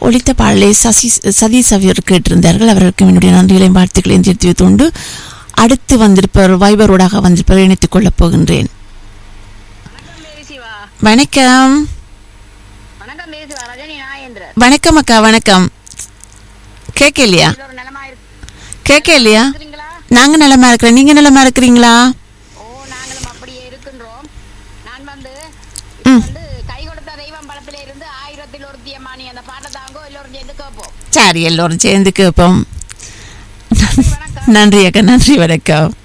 ஒலித்த பாடலை சசி சதீஷ் அவர் கேட்டிருந்தார்கள் அவர்களுக்கு என்னுடைய நன்றிகளையும் வாழ்த்துக்களையும் தெரிவித்துக் கொண்டு அடுத்து வந்திருப்பவர் வைபரோடாக வந்திருப்பவர் இணைத்துக் கொள்ளப் போகின்றேன் வணக்கம் மேரி சிவா வணக்கம் வணக்கம் மேரி சிவா ரஜினி நாயேந்திரன் வணக்கம் அக்கா வணக்கம் கேட்கலையா ஒரு நிலமா கேட்கலையா இருக்கிறீங்களா நாங்க நலமா இருக்கிறோம் நீங்க நலமா இருக்கிறீங்களா ஓ நாங்களும் அப்படியே இருக்கின்றோம் நான் வந்து ம். வந்து கை கொடுத்த தெய்வம் படத்துல இருந்து ஆயிரத்தில் ஒரு தியமானி அந்த பாட்டை தாங்கோ எல்லோரும் சேர்ந்து கேட்போம் சரி எல்லோரும் சேர்ந்து கேட்போம் வணக்கம் நன்றி அக்கா நன்றி வணக்கம்